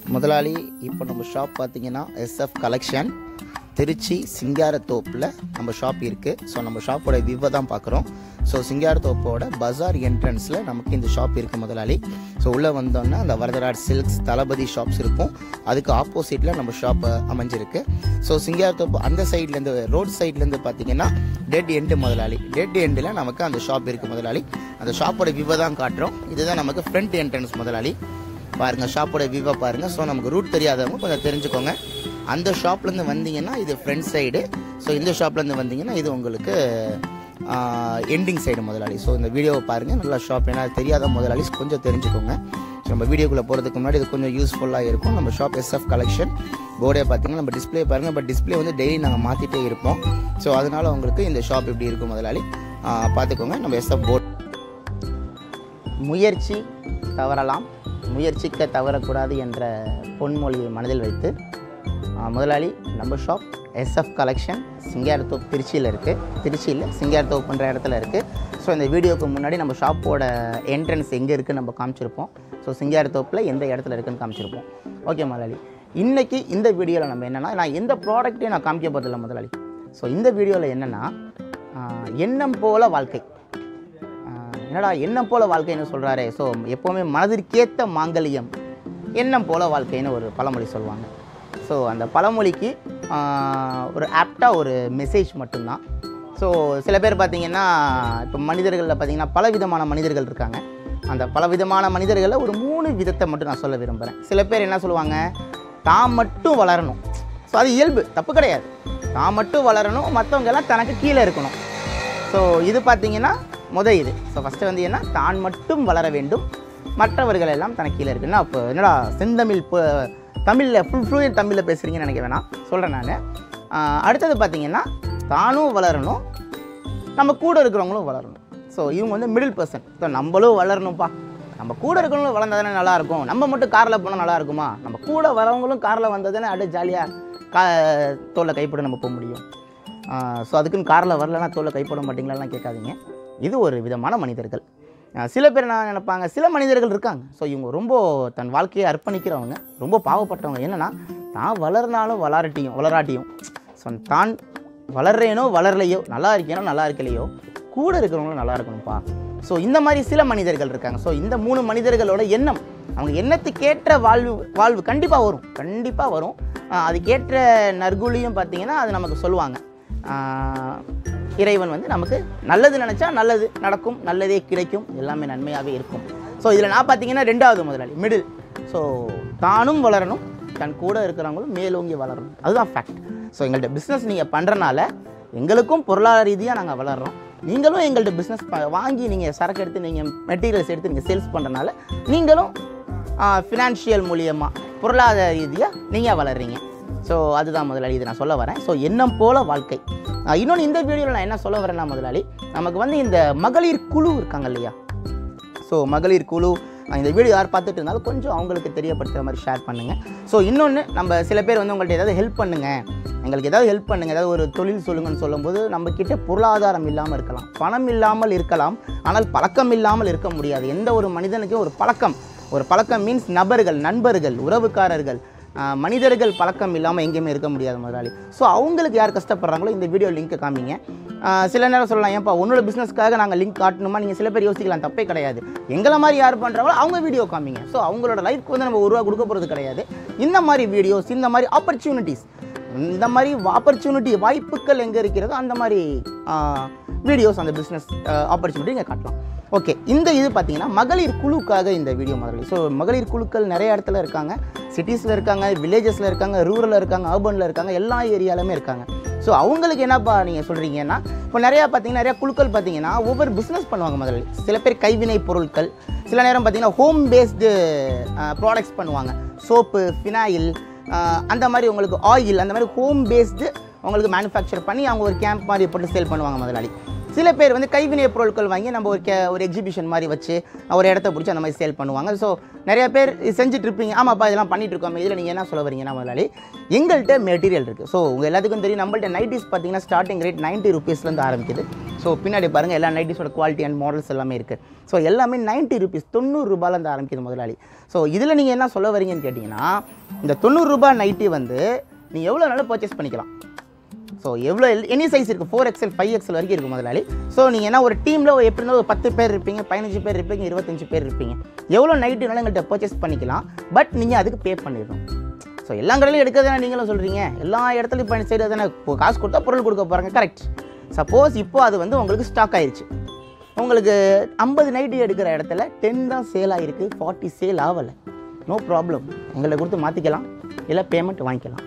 முதலாளி இப்போ நம்ம ஷாப் பார்த்தீங்கன்னா எஸ்எஃப் கலெக்ஷன் திருச்சி சிங்காரத்தோப்பில் நம்ம ஷாப் இருக்குது ஸோ நம்ம ஷாப்போட விவ தான் பார்க்குறோம் ஸோ சிங்காரத்தோப்போட பஜார் என்ட்ரன்ஸில் நமக்கு இந்த ஷாப் இருக்குது முதலாளி ஸோ உள்ளே வந்தோன்னா அந்த வரதராட் சில்க்ஸ் தளபதி ஷாப்ஸ் இருக்கும் அதுக்கு ஆப்போசிட்டில் நம்ம ஷாப் அமைஞ்சிருக்கு ஸோ சிங்காரத்தோப்பு அந்த சைட்லேருந்து ரோட் சைட்லேருந்து பார்த்தீங்கன்னா டெட் எண்டு முதலாளி டெட் எண்டில் நமக்கு அந்த ஷாப் இருக்குது முதலாளி அந்த ஷாப்போட விவ தான் காட்டுறோம் இதுதான் நமக்கு ஃப்ரண்ட் என்ட்ரன்ஸ் முதலாளி பாருங்க ஷாப்போட வியூவை பாருங்க ஸோ நமக்கு ரூட் தெரியாதவங்க கொஞ்சம் தெரிஞ்சுக்கோங்க அந்த ஷாப்லேருந்து வந்தீங்கன்னா இது ஃப்ரண்ட் சைடு ஸோ இந்த ஷாப்லேருந்து வந்தீங்கன்னா இது உங்களுக்கு எண்டிங் சைடு முதலாளி ஸோ இந்த வீடியோவை பாருங்க நல்லா ஷாப் ஏன்னா தெரியாத முதலாளி கொஞ்சம் தெரிஞ்சுக்கோங்க ஸோ நம்ம வீடியோக்குள்ளே போகிறதுக்கு முன்னாடி இது கொஞ்சம் யூஸ்ஃபுல்லாக இருக்கும் நம்ம ஷாப் எஸ்எஃப் கலெக்ஷன் போர்டே பார்த்தீங்கன்னா நம்ம டிஸ்ப்ளே பாருங்கள் பட் டிஸ்ப்ளே வந்து டெய்லி நாங்கள் மாற்றிட்டே இருப்போம் ஸோ அதனால உங்களுக்கு இந்த ஷாப் இப்படி இருக்கும் முதலாளி ஆ, பார்த்துக்கோங்க நம்ம எஸ்எஃப் போர்ட் முயற்சி தவறலாம் முயற்சிக்க தவறக்கூடாது என்ற பொன்மொழியை மனதில் வைத்து ஆ, முதலாளி நம்ம ஷாப் எஸ்எஃப் கலெக்ஷன் சிங்காரத்தோப் திருச்சியில் இருக்குது திருச்சியில் சிங்காரத்தோப்புன்ற இடத்துல இருக்குது ஸோ இந்த வீடியோக்கு முன்னாடி நம்ம ஷாப்போட என்ட்ரன்ஸ் எங்கே இருக்குன்னு நம்ம காமிச்சிருப்போம் ஸோ சிங்காரத்தோப்பில் எந்த இடத்துல இருக்குன்னு காமிச்சிருப்போம் ஓகே முதலாளி இன்றைக்கி இந்த வீடியோவில் நம்ம என்னென்னா நான் எந்த ப்ராடக்ட்டையும் நான் காமிக்க போதில்லை முதலாளி ஸோ இந்த வீடியோவில் என்னென்னா எண்ணம் போல வாழ்க்கை ஆஹ் என்னடா எண்ணம் போல வாழ்க்கைன்னு சொல்கிறாரே ஸோ எப்போவுமே மனதிற்கேற்ற மாங்கல்யம் எண்ணம் போல வாழ்க்கைன்னு ஒரு பழமொழி சொல்லுவாங்க ஸோ அந்த பழமொழிக்கு ஆஹ் ஒரு ஆப்டாக ஒரு மெசேஜ் மட்டும்தான் ஸோ சில பேர் பார்த்தீங்கன்னா இப்போ மனிதர்களில் பார்த்தீங்கன்னா பல விதமான மனிதர்கள் இருக்காங்க அந்த பல விதமான மனிதர்களில் ஒரு மூணு விதத்தை மட்டும் நான் சொல்ல விரும்புகிறேன் சில பேர் என்ன சொல்லுவாங்க தான் மட்டும் வளரணும் ஸோ அது இயல்பு தப்பு கிடையாது தான் மட்டும் வளரணும் மற்றவங்க எல்லாம் தனக்கு கீழே இருக்கணும் ஸோ இது பார்த்தீங்கன்னா முத இது ஸோ ஃபஸ்ட்டு வந்து என்ன தான் மட்டும் வளர வேண்டும் மற்றவர்கள் எல்லாம் தனக்கு கீழே இருக்குன்னா அப்போ என்னடா செந்தமிழ் இப்போ தமிழில் ஃபுல் ஃப்ளூயன் தமிழில் பேசுகிறீங்கன்னு நினைக்க வேணாம் சொல்கிறேன் நான் அடுத்தது பார்த்தீங்கன்னா தானும் வளரணும் நம்ம கூட இருக்கிறவங்களும் வளரணும் ஸோ இவங்க வந்து மிடில் பர்சன் ஸோ நம்மளும் வளரணும்ப்பா நம்ம கூட இருக்கிறவங்களும் வளர்ந்தா தானே நல்லா இருக்கும் நம்ம மட்டும் காரில் போனால் நல்லா இருக்குமா நம்ம கூட வரவங்களும் காரில் வந்ததானே அப்படியே ஜாலியாக கா தோலை கைப்பட நம்ம போக முடியும் ஸோ அதுக்குன்னு காரில் வரலன்னா தோலை கைப்பட மாட்டீங்களாலாம் கேட்காதீங்க இது ஒரு விதமான மனிதர்கள் ஆஹ் சில பேர் என்ன நினைப்பாங்க சில மனிதர்கள் இருக்காங்க ஸோ இவங்க ரொம்ப தன் வாழ்க்கையை அர்ப்பணிக்கிறவங்க ரொம்ப பாவப்பட்டவங்க என்னென்னா தான் வளர்னாலும் வளரட்டியும் வளராட்டியும் ஸோ தான் வளர்றேனோ வளரலையோ நல்லா இருக்கேனோ நல்லா இருக்கலையோ கூட இருக்கிறவங்களும் நல்லா இருக்கணும்ப்பா ஸோ இந்த மாதிரி சில மனிதர்கள் இருக்காங்க ஸோ இந்த மூணு மனிதர்களோட எண்ணம் அவங்க எண்ணத்துக்கேற்ற வாழ்வு வாழ்வு கண்டிப்பாக வரும் கண்டிப்பாக வரும் ஆஹ் அதுக்கேற்ற நற்குழியும் பார்த்தீங்கன்னா அது நமக்கு சொல்லுவாங்க ஆஹ் இறைவன் வந்து நமக்கு நல்லது நினச்சா நல்லது நடக்கும் நல்லதே கிடைக்கும் எல்லாமே நன்மையாகவே இருக்கும் ஸோ இதில் நான் பார்த்தீங்கன்னா ரெண்டாவது முதலாளி மிடில் ஸோ தானும் வளரணும் தன் கூட இருக்கிறவங்களும் மேலோங்கி வளரணும் அதுதான் ஃபேக்ட் ஸோ எங்கள்கிட்ட பிஸ்னஸ் நீங்கள் பண்ணுறனால எங்களுக்கும் பொருளாதார ரீதியாக நாங்கள் வளர்கிறோம் நீங்களும் எங்கள்கிட்ட பிஸ்னஸ் வாங்கி நீங்கள் சரக்கு எடுத்து நீங்கள் மெட்டீரியல்ஸ் எடுத்து நீங்கள் சேல்ஸ் பண்ணுறனால நீங்களும் ஃபினான்ஷியல் மூலியமாக பொருளாதார ரீதியாக நீங்கள் வளர்றீங்க ஸோ அதுதான் முதலாளி இது நான் சொல்ல வரேன் ஸோ எண்ணம் போல வாழ்க்கை இன்னொன்று இந்த வீடியோவில் நான் என்ன சொல்ல வரேன்னா முதலாளி நமக்கு வந்து இந்த மகளிர் குழு இருக்காங்க இல்லையா ஸோ மகளிர் குழு அஹ் இந்த வீடியோ யார் பார்த்துட்டு இருந்தாலும் கொஞ்சம் அவங்களுக்கு தெரியப்படுத்துகிற மாதிரி ஷேர் பண்ணுங்கள் ஸோ இன்னொன்று நம்ம சில பேர் வந்து உங்கள்கிட்ட ஏதாவது ஹெல்ப் பண்ணுங்கள் எங்களுக்கு ஏதாவது ஹெல்ப் பண்ணுங்கள் ஏதாவது ஒரு தொழில் சொல்லுங்கன்னு சொல்லும்போது நம்ம கிட்ட பொருளாதாரம் இல்லாமல் இருக்கலாம் பணம் இல்லாமல் இருக்கலாம் ஆனால் பழக்கம் இல்லாமல் இருக்க முடியாது எந்த ஒரு மனிதனுக்கும் ஒரு பழக்கம் ஒரு பழக்கம் மீன்ஸ் நபர்கள் நண்பர்கள் உறவுக்காரர்கள் ஆஹ் மனிதர்கள் பழக்கம் இல்லாமல் எங்கேயுமே இருக்க முடியாது முதலாளி ஸோ அவங்களுக்கு யார் கஷ்டப்படுறாங்களோ இந்த வீடியோ லிங்க்கை காமிங்க ஆஹ் சில நேரம் சொல்லலாம் ஏன்ப்பா உன்னோட பிஸ்னஸ்க்காக நாங்கள் லிங்க் காட்டணுமா நீங்கள் சில பேர் யோசிக்கலாம் தப்பே கிடையாது எங்களை மாதிரி யார் பண்ணுறாங்களோ அவங்க வீடியோ காமிங்க ஸோ அவங்களோட லைஃப்க்கு வந்து நம்ம ஒரு ரூபா கொடுக்க போகிறது கிடையாது இந்த மாதிரி வீடியோஸ் இந்த மாதிரி ஆப்பர்ச்சுனிட்டிஸ் இந்த மாதிரி ஆப்பர்ச்சுனிட்டி வாய்ப்புகள் எங்கே இருக்கிறதோ அந்த மாதிரி வீடியோஸ் அந்த பிஸ்னஸ் ஆப்பர்ச்சுனிட்டி இங்கே காட்டலாம் ஓகே இந்த இது பார்த்தீங்கன்னா மகளிர் குழுக்காக இந்த வீடியோ முதல்ல ஸோ மகளிர் குழுக்கள் நிறைய இடத்துல இருக்காங்க சிட்டிஸில் இருக்காங்க வில்லேஜஸில் இருக்காங்க ரூரலில் இருக்காங்க அர்பனில் இருக்காங்க எல்லா ஏரியாலுமே இருக்காங்க ஸோ அவங்களுக்கு என்னப்பா நீங்கள் சொல்கிறீங்கன்னா இப்போ நிறையா பார்த்தீங்கன்னா நிறையா குழுக்கள் பார்த்தீங்கன்னா ஒவ்வொரு பிஸ்னஸ் பண்ணுவாங்க முதல்ல சில பேர் கைவினை பொருட்கள் சில நேரம் பார்த்தீங்கன்னா ஹோம் பேஸ்டு ப்ராடக்ட்ஸ் பண்ணுவாங்க சோப்பு ஃபினாயில் அந்த மாதிரி உங்களுக்கு ஆயில் அந்த மாதிரி ஹோம் பேஸ்டு உங்களுக்கு மேனுஃபேக்சர் பண்ணி அவங்க ஒரு கேம்ப் மாதிரி போட்டு சேல் பண்ணுவாங்க முதலாளி சில பேர் வந்து கைவினை பொருட்கள் வாங்கி நம்ம ஒரு கே ஒரு எக்ஸிபிஷன் மாதிரி வச்சு ஒரு இடத்த பிடிச்சி அந்த மாதிரி சேல் பண்ணுவாங்க ஸோ நிறைய பேர் செஞ்சுட்டு இருப்பீங்க ஆமாப்பா இதெல்லாம் பண்ணிட்டு இருக்கோம் இதில் நீங்கள் என்ன சொல்ல வரீங்கன்னா முதலாளி எங்கள்கிட்ட மெட்டீரியல் இருக்குது ஸோ உங்கள் எல்லாத்துக்கும் தெரியும் நம்மள்ட்ட நைட்டிஸ் பார்த்தீங்கன்னா ஸ்டார்டிங் ரேட் நைன்ட்டி ருபீஸ்லேருந்து ஆரம்பிக்குது ஸோ பின்னாடி பாருங்கள் எல்லா நைட்டிஸோட குவாலிட்டி அண்ட் மாடல்ஸ் எல்லாமே இருக்குது ஸோ எல்லாமே நைன்ட்டி ருபீஸ் தொண்ணூறு ரூபாயிலேருந்து ஆரம்பிக்குது முதலாளி ஸோ இதில் நீங்கள் என்ன சொல்ல வரீங்கன்னு கேட்டிங்கன்னா இந்த தொண்ணூறு ரூபாய் நைட்டி வந்து நீங்கள் எவ்வளோ நாளும் பர்ச்சேஸ் பண்ணிக்கலாம் ஸோ எவ்வளோ எனி சைஸ் இருக்குது ஃபோர் எக்ஸ்எல் ஃபைவ் எக்ஸ்எல் வரைக்கும் இருக்குது முதலாளி ஸோ நீங்கள் என்ன ஒரு டீமில் எப்படி இருந்தாலும் ஒரு பத்து பேர் இருப்பீங்க பதினஞ்சு பேர் இருப்பீங்க இருபத்தஞ்சு பேர் இருப்பீங்க எவ்வளோ நைட்டுனாலும் எங்கள்கிட்ட பர்ச்சேஸ் பண்ணிக்கலாம் பட் நீங்கள் அதுக்கு பே பண்ணிடணும் ஸோ எல்லா கடையிலும் எடுக்கிறதானே நீங்களும் சொல்கிறீங்க எல்லா இடத்துலையும் பண்ணி செய்கிறது தானே இப்போ காசு கொடுத்தா பொருள் கொடுக்க போகிறாங்க கரெக்ட் சப்போஸ் இப்போ அது வந்து உங்களுக்கு ஸ்டாக் ஆயிருச்சு உங்களுக்கு ஐம்பது நைட்டு எடுக்கிற இடத்துல டென் தான் சேல் ஆகிருக்கு ஃபார்ட்டி சேல் ஆகலை நோ ப்ராப்ளம் எங்களை கொடுத்து மாற்றிக்கலாம் இல்லை பேமெண்ட் வாங்கிக்கலாம்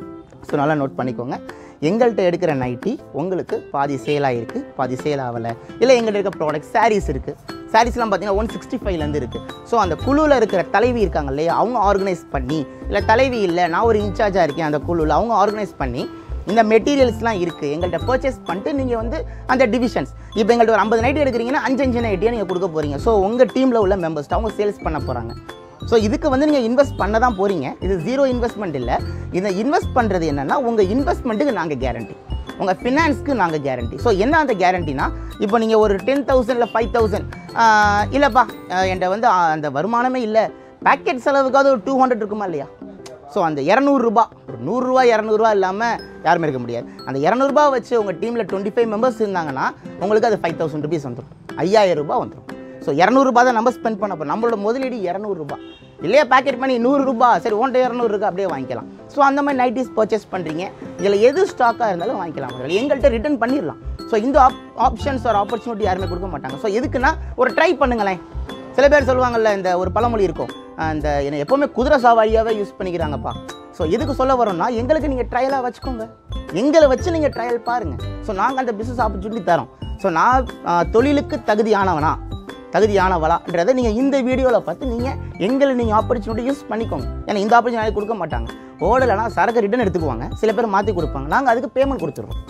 ஸோ நல்லா நோட் பண்ணிக்கோங்க எங்கள்கிட்ட எடுக்கிற நைட்டி உங்களுக்கு பாதி சேல் ஆகிருக்கு பாதி சேல் ஆகலை இல்லை எங்கள்கிட்ட இருக்க ப்ராடக்ட் சாரீஸ் இருக்குது சாரீஸ்லாம் பார்த்தீங்கன்னா ஒன் சிக்ஸ்டி ஃபைவ்லேருந்து இருக்குது ஸோ அந்த குழுவில் இருக்கிற தலைவி இருக்காங்க இல்லையா அவங்க ஆர்கனைஸ் பண்ணி இல்லை தலைவி இல்லை நான் ஒரு இன்சார்ஜாக இருக்கேன் அந்த குழுவில் அவங்க ஆர்கனைஸ் பண்ணி இந்த மெட்டீரியல்ஸ்லாம் இருக்குது எங்கள்கிட்ட பர்ச்சேஸ் பண்ணிட்டு நீங்கள் வந்து அந்த டிவிஷன்ஸ் இப்போ எங்கள்கிட்ட ஒரு ஐம்பது நைட்டி எடுக்கிறீங்கன்னா அஞ்சு அஞ்சு நைட்டியாக நீங்கள் கொடுக்க போகிறீங்க ஸோ உங்கள் டீமில் உள்ள மெம்பர்ஸ் அவங்க சேல்ஸ் பண்ண போகிறாங்க ஸோ இதுக்கு வந்து நீங்கள் இன்வெஸ்ட் பண்ண தான் போகிறீங்க இது ஜீரோ இன்வெஸ்ட்மெண்ட் இல்லை இதை இன்வெஸ்ட் பண்ணுறது என்னென்னா உங்கள் இன்வெஸ்ட்மெண்ட்டுக்கு நாங்கள் கேரண்டி உங்கள் ஃபினான்ஸ்க்கு நாங்கள் கேரண்டி ஸோ என்ன அந்த கேரண்டினா இப்போ நீங்கள் ஒரு டென் தௌசண்ட் இல்லை ஃபைவ் தௌசண்ட் இல்லைப்பா ஆஹ் என்கிட்ட வந்து ஆஹ், அந்த வருமானமே இல்லை பேக்கெட் செலவுக்காவது ஒரு டூ ஹண்ட்ரட் இருக்குமா இல்லையா ஸோ அந்த இரநூறுபா ஒரு நூறுரூவா இரநூறுவா இல்லாமல் யாருமே இருக்க முடியாது அந்த இரநூறுபா வச்சு உங்கள் டீமில் டுவெண்ட்டி ஃபைவ் மெம்பர்ஸ் இருந்தாங்கன்னா உங்களுக்கு அது ஃபைவ் தௌசண்ட் ருபீஸ் வந்துடும் ஐயாயிரம் ரூபாய் வந்துடும் ஸோ இரநூறுபா தான் நம்ம ஸ்பெண்ட் பண்ண போகிறோம் நம்மளோட முதலீடு இரநூறுபா இல்லையா பேக்கெட் பண்ணி நூறுரூபா சரி ஒன்றை இரநூறு இருக்கு அப்படியே வாங்கிக்கலாம் ஸோ அந்த மாதிரி நைட்டிஸ் பர்ச்சேஸ் பண்ணுறீங்க இதில் எது ஸ்டாக்காக இருந்தாலும் வாங்கிக்கலாம் முதல்ல எங்கள்கிட்ட ரிட்டர்ன் பண்ணிடலாம் ஸோ இந்த ஆப் ஆப்ஷன்ஸ் ஒரு ஆப்பர்ச்சுனிட்டி யாருமே கொடுக்க மாட்டாங்க ஸோ எதுக்குன்னா ஒரு ட்ரை பண்ணுங்களேன் சில பேர் சொல்லுவாங்கல்ல இந்த ஒரு பழமொழி இருக்கும் அந்த என்னை எப்போவுமே குதிரை சாவாடியாகவே யூஸ் பண்ணிக்கிறாங்கப்பா ஸோ எதுக்கு சொல்ல வரோம்னா எங்களுக்கு நீங்கள் ட்ரையலாக வச்சுக்கோங்க எங்களை வச்சு நீங்கள் ட்ரையல் பாருங்கள் ஸோ நாங்கள் அந்த பிஸ்னஸ் ஆப்பர்ச்சுனிட்டி தரோம் ஸோ நான் ஆ, தொழிலுக்கு தகுதியானவனா தகுதியானவளான்றதை நீங்கள் இந்த வீடியோவில் பார்த்து நீங்கள் எங்களை நீங்கள் ஆப்பர்ச்சுனிட்டி யூஸ் பண்ணிக்கோங்க ஏன்னா இந்த ஆப்பர்ச்சுனிட்டி கொடுக்க மாட்டாங்க ஓடலைன்னா சரக்கு ரிட்டர்ன் எடுத்துக்குவாங்க சில பேர் மாற்றி கொடுப்பாங்க நாங்கள் அதுக்கு பேமெண்ட் கொடுத்துருவோம்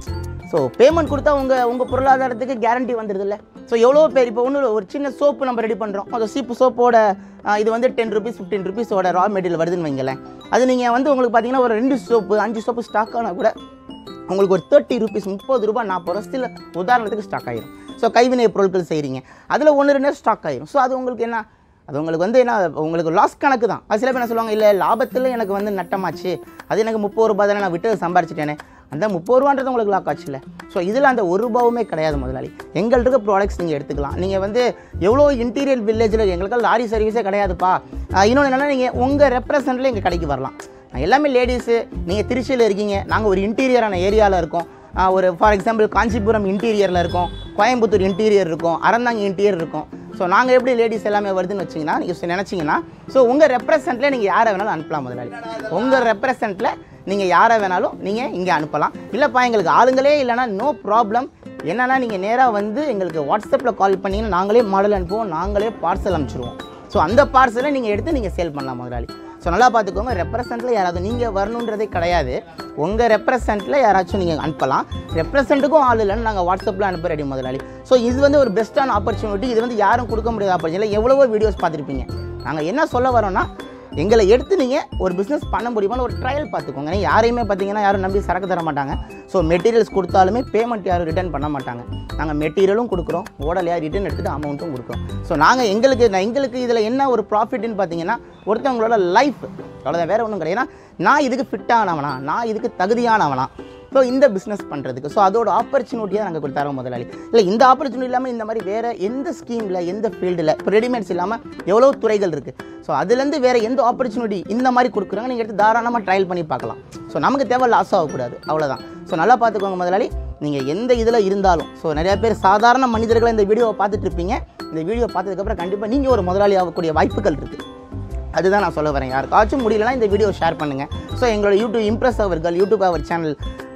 ஸோ பேமெண்ட் கொடுத்தா உங்கள் உங்கள் பொருளாதாரத்துக்கு கேரண்டி வந்துடுதுல்ல ஸோ எவ்வளோ பேர் இப்போ ஒன்றும் ஒரு சின்ன சோப்பு நம்ம ரெடி பண்ணுறோம் அந்த சீப்பு சோப்போட ஆ, இது வந்து டென் ருபீஸ் ஃபிஃப்டீன் ருபீஸோட ரா மெட்டீரியல் வருதுன்னு வைங்களேன் அது நீங்கள் வந்து உங்களுக்கு பார்த்தீங்கன்னா ஒரு ரெண்டு சோப்பு அஞ்சு சோப்பு ஸ்டாக் ஆனால் கூட உங்களுக்கு ஒரு தேர்ட்டி ருபீஸ் முப்பது ரூபாய் நாற்பது வருஷத்தில் உதாரணத்துக்கு ஸ்டாக் ஆயிரும் ஸோ கைவினை பொருட்கள் செய்கிறீங்க அதில் ஒன்று ரெண்டு ஸ்டாக் ஆயிரும் ஸோ அது உங்களுக்கு என்ன அது உங்களுக்கு வந்து என்ன உங்களுக்கு லாஸ் கணக்கு தான் அது சில பேர் என்ன சொல்லுவாங்க இல்லை லாபத்தில் எனக்கு வந்து நட்டமாச்சு அது எனக்கு முப்பது ரூபாய் தானே நான் விட்டு சம்பாரிச்சிட்டேனே அந்த முப்பது ரூபான்றது உங்களுக்கு லாக் ஆச்சுல்ல ஸோ இதில் அந்த ஒரு ரூபாவுமே கிடையாது முதலாளி எங்கள்கிட்ட இருக்க ப்ராடக்ட்ஸ் நீங்கள் எடுத்துக்கலாம் நீங்கள் வந்து எவ்வளோ இன்டீரியர் வில்லேஜில் எங்களுக்கு லாரி சர்வீஸே கிடையாதுப்பா ஆஹ் இன்னொன்று என்னென்னா நீங்கள் உங்கள் ரெப்ரசன்ட்டில் எங்கள் கடைக்கு வரலாம் நான் எல்லாமே லேடிஸு நீங்கள் திருச்சியில் இருக்கீங்க நாங்கள் ஒரு இன்டீரியரான ஏரியாவில் இருக்கோம் ஆஹ் ஒரு ஃபார் எக்ஸாம்பிள் காஞ்சிபுரம் இன்டீரியரில் இருக்கோம் கோயம்புத்தூர் இன்டீரியர் இருக்கும் அறந்தாங்கி இன்டீரியர் இருக்கும் ஸோ நாங்கள் எப்படி லேடிஸ் எல்லாமே வருதுன்னு வச்சிங்கன்னா நீங்கள் நினச்சிங்கன்னா ஸோ உங்கள் ரெப்ரசன்ட்டில் நீங்கள் யாரை வேணாலும் அனுப்பலாம் முதலாளி உங்கள் ரெப்ரசன்ட்டில் நீங்கள் யாரை வேணாலும் நீங்கள் இங்கே அனுப்பலாம் இல்லைப்பா எங்களுக்கு ஆளுங்களே இல்லைன்னா நோ ப்ராப்ளம் என்னன்னா நீங்கள் நேராக வந்து எங்களுக்கு வாட்ஸ்அப்பில் கால் பண்ணீங்கன்னா நாங்களே மாடல் அனுப்புவோம் நாங்களே பார்சல் அனுப்பிச்சிடுவோம் ஸோ அந்த பார்சலை நீங்கள் எடுத்து நீங்கள் சேல் பண்ணலாம் முதலாளி ஸோ நல்லா பார்த்துக்கோங்க ரெப்ரசென்ட்டில் யாராவது நீங்கள் வரணுன்றதே கிடையாது உங்கள் ரெப்ரசென்ட்டில் யாராச்சும் நீங்கள் அனுப்பலாம் ரெப்ரசென்ட்டுக்கும் ஆள் இல்லைன்னு நாங்கள் வாட்ஸ்அப்பில் அனுப்ப ரெடி முதலாளி ஸோ இது வந்து ஒரு பெஸ்ட்டான ஆப்பர்ச்சுனிட்டி இது வந்து யாரும் கொடுக்க முடியாத ஆப்பர்ச்சுனிட்டி எவ்வளவோ வீடியோஸ் பார்த்துருப்பீங்க நாங்கள் என்ன சொல்ல வரோம்னா எங்களை எடுத்து நீங்கள் ஒரு பிஸ்னஸ் பண்ண முடியுமான்னு ஒரு ட்ரையல் பார்த்துக்கோங்க ஏன்னா யாரையுமே பார்த்தீங்கன்னா யாரும் நம்பி சரக்கு தர மாட்டாங்க ஸோ மெட்டீரியல்ஸ் கொடுத்தாலுமே பேமெண்ட் யாரும் ரிட்டர்ன் பண்ண மாட்டாங்க நாங்கள் மெட்டீரியலும் கொடுக்குறோம் ஓடலையா ரிட்டர்ன் எடுத்துகிட்டு அமௌண்ட்டும் கொடுக்குறோம் ஸோ நாங்கள் எங்களுக்கு நான் எங்களுக்கு இதில் என்ன ஒரு ப்ராஃபிட்னு பார்த்தீங்கன்னா ஒருத்தவங்களோட லைஃப் அவ்வளோதான் வேறு ஒன்றும் கிடையாது ஏன்னா நான் இதுக்கு ஃபிட்டானவனா நான் இதுக்கு தகுதியானவனா ஸோ இந்த பிஸ்னஸ் பண்ணுறதுக்கு ஸோ அதோட ஆப்பர்ச்சுனிட்டியாக நாங்கள் கொடுத்தாரோம் முதலாளி இல்லை இந்த ஆப்பர்ச்சுனிட்டி இல்லாமல் இந்த மாதிரி வேறு எந்த ஸ்கீமில் எந்த ஃபீல்டில் இப்போ ரெடிமேட்ஸ் இல்லாமல் எவ்வளோ துறைகள் இருக்குது ஸோ அதுலேருந்து வேறு எந்த ஆப்பர்ச்சுனிட்டி இந்த மாதிரி கொடுக்குறாங்க நீங்கள் எடுத்து தாராளமாக ட்ரையல் பண்ணி பார்க்கலாம் ஸோ நமக்கு தேவை லாஸ் ஆகக்கூடாது அவ்வளோதான் ஸோ நல்லா பார்த்துக்கோங்க முதலாளி நீங்கள் எந்த இதில் இருந்தாலும் ஸோ நிறைய பேர் சாதாரண மனிதர்களை இந்த வீடியோவை பார்த்துட்டு இருப்பீங்க இந்த வீடியோ பார்த்ததுக்கப்புறம் கண்டிப்பாக நீங்கள் ஒரு முதலாளி ஆகக்கூடிய வாய்ப்புகள் இருக்குது அதுதான் நான் சொல்ல வரேன் யாருக்காச்சும் முடியலனா இந்த வீடியோ ஷேர் பண்ணுங்கள் ஸோ எங்களோட YouTube impress our girl YouTube our channel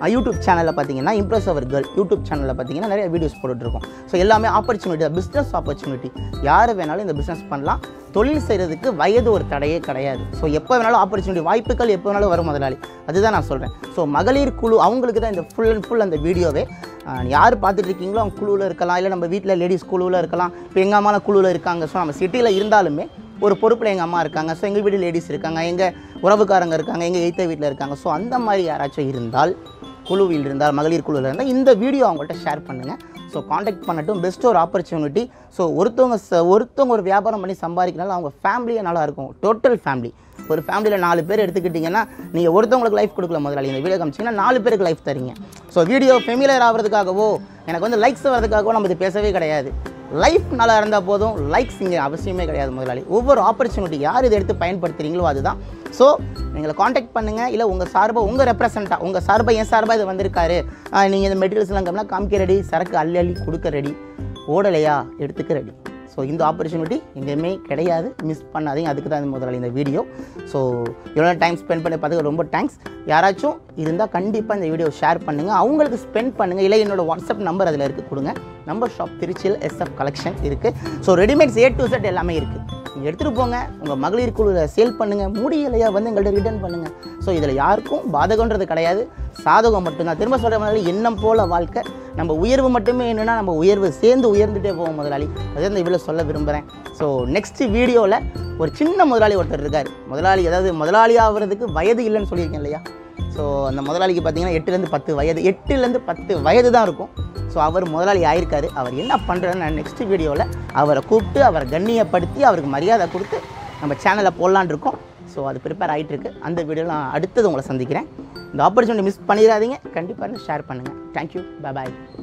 YouTube சேனலில் பார்த்தீங்கன்னா இம்ப்ரெஸ் அவர் கேர்ள் யூடியூப் சேனலில் பார்த்தீங்கன்னா நிறைய வீடியோஸ் போட்டுட்ருக்கோம் ஸோ எல்லாமே ஆப்பர்ச்சுனிட்டி பிஸ்னஸ் ஆப்பர்ச்சுனிட்டி யார் வேணாலும் இந்த பிஸ்னஸ் பண்ணலாம் தொழில் செய்கிறதுக்கு வயது ஒரு தடையே கிடையாது ஸோ எப்போ வேணாலும் ஆப்பர்ச்சுனிட்டி வாய்ப்புகள் எப்போ வேணாலும் வரும் முதலாளி அதுதான் நான் சொல்கிறேன் ஸோ மகளிர் குழு அவங்களுக்கு தான் இந்த ஃபுல் அண்ட் ஃபுல் அந்த வீடியோவே ஆஹ் யார் பார்த்துட்டு இருக்கீங்களோ அவங்க குழுவில் இருக்கலாம் இல்லை நம்ம வீட்டில் லேடிஸ் குழுவில் இருக்கலாம் இப்போ எங்கள் அம்மா குழுவில் இருக்காங்க ஸோ நம்ம சிட்டியில் இருந்தாலுமே ஒரு பொறுப்பில் எங்கள் அம்மா இருக்காங்க ஸோ எங்கள் வீட்டு லேடிஸ் இருக்காங்க எங்கள் உறவுக்காரங்க இருக்காங்க எங்கள் எய்த்த வீட்டில் இருக்காங்க ஸோ அந்த மாதிரி யாராச்சும் இருந்தால் குழுவில் இருந்தால் மகளிர் குழுவில் இருந்தால் இந்த வீடியோ அவங்கள்ட்ட ஷேர் பண்ணுங்கள் ஸோ காண்டாக்ட் பண்ணட்டும் பெஸ்ட் ஒரு ஆப்பர்ச்சுனிட்டி ஸோ ஒருத்தவங்க ச- ஒருத்தவங்க ஒரு வியாபாரம் பண்ணி சம்பாதிக்கனால அவங்க ஃபேமிலியே நல்லா இருக்கும் டோட்டல் ஃபேமிலி ஒரு ஃபேமிலியில் நாலு பேர் எடுத்துக்கிட்டிங்கன்னா நீங்கள் ஒருத்தவங்களுக்கு லைஃப் கொடுக்கல முதலாளி இந்த வீடியோ காமிச்சிங்கன்னா நாலு பேருக்கு லைஃப் தரீங்க ஸோ வீடியோ ஃபெமிலியர் ஆகிறதுக்காகவோ எனக்கு வந்து லைக்ஸ் வர்றதுக்காகவோ நம்ம இது பேசவே கிடையாது லைஃப் நல்லா இருந்தால் போதும் லைக்ஸ் இங்கே அவசியமே கிடையாது முதலாளி ஒவ்வொரு ஆப்பர்ச்சுனிட்டி யார் இதை எடுத்து பயன்படுத்துகிறீங்களோ அதுதான் ஸோ எங்களை காண்டாக்ட் பண்ணுங்கள் இல்லை உங்கள் சார்பாக உங்கள் ரெப்ரசண்ட்டாக உங்கள் சார்பாக என் சார்பாக இது வந்திருக்காரு நீங்கள் இந்த மெட்டீரியல்ஸ்லாம் கம்னா காமிக்க ரெடி சரக்கு அள்ளி அள்ளி கொடுக்க ரெடி ஓடலையா எடுத்துக்க ரெடி ஸோ இந்த ஆப்பர்ச்சுனிட்டி எங்கேயுமே கிடையாது மிஸ் பண்ணாதீங்க அதுக்கு தான் இந்த முதலாளி இந்த வீடியோ ஸோ எவ்வளோ டைம் ஸ்பெண்ட் பண்ணி பார்த்துக்க ரொம்ப தேங்க்ஸ் யாராச்சும் இருந்தால் கண்டிப்பாக இந்த வீடியோ ஷேர் பண்ணுங்கள் அவங்களுக்கு ஸ்பெண்ட் பண்ணுங்கள் இல்லை என்னோட வாட்ஸ்அப் நம்பர் அதில் இருக்குது கொடுங்க நம்பர் ஷாப் திருச்சியில் எஸ்எஃப் கலெக்ஷன் இருக்குது so readymades A to Z எல்லாமே இருக்குது நீங்கள் எடுத்துகிட்டு போங்க உங்கள் மகளிர் குழுவில் சேல் பண்ணுங்கள் முடியலையா வந்து எங்கள்கிட்ட ரிட்டர்ன் பண்ணுங்கள் ஸோ இதில் யாருக்கும் பாதகன்றது கிடையாது சாதகம் மட்டும்தான் திரும்ப சொல்கிற மாதிரி எண்ணம் போல வாழ்க்கை நம்ம உயர்வு மட்டுமே என்னென்னா நம்ம உயர்வு சேர்ந்து உயர்ந்துட்டே போவோம் முதலாளி அதை இந்த இவ்வளோ சொல்ல விரும்புகிறேன் ஸோ நெக்ஸ்ட் வீடியோவில் ஒரு சின்ன முதலாளி ஒருத்தர் இருக்கார் முதலாளி அதாவது முதலாளி ஆகிறதுக்கு வயது இல்லைன்னு சொல்லியிருக்கேன் இல்லையா ஸோ அந்த முதலாளிக்கு பார்த்தீங்கன்னா எட்டுலேருந்து பத்து வயது எட்டுலேருந்து பத்து வயது தான் இருக்கும் ஸோ அவர் முதலாளி ஆயிருக்காரு அவர் என்ன பண்ணுறதுன்னு நான் நெக்ஸ்ட் வீடியோவில் அவரை கூப்பிட்டு அவரை கண்ணியப்படுத்தி அவருக்கு மரியாதை கொடுத்து நம்ம சேனலை போடலான்னு இருக்கோம் ஸோ அது ப்ரிப்பேர் ஆகிட்டு இருக்கு அந்த வீடியோவில் நான் அடுத்தது உங்களை சந்திக்கிறேன் இந்த ஆப்பர்ச்சுனிட்டி மிஸ் பண்ணிடாதீங்க கண்டிப்பாக ஷேர் பண்ணுங்கள் தேங்க்யூ பாய்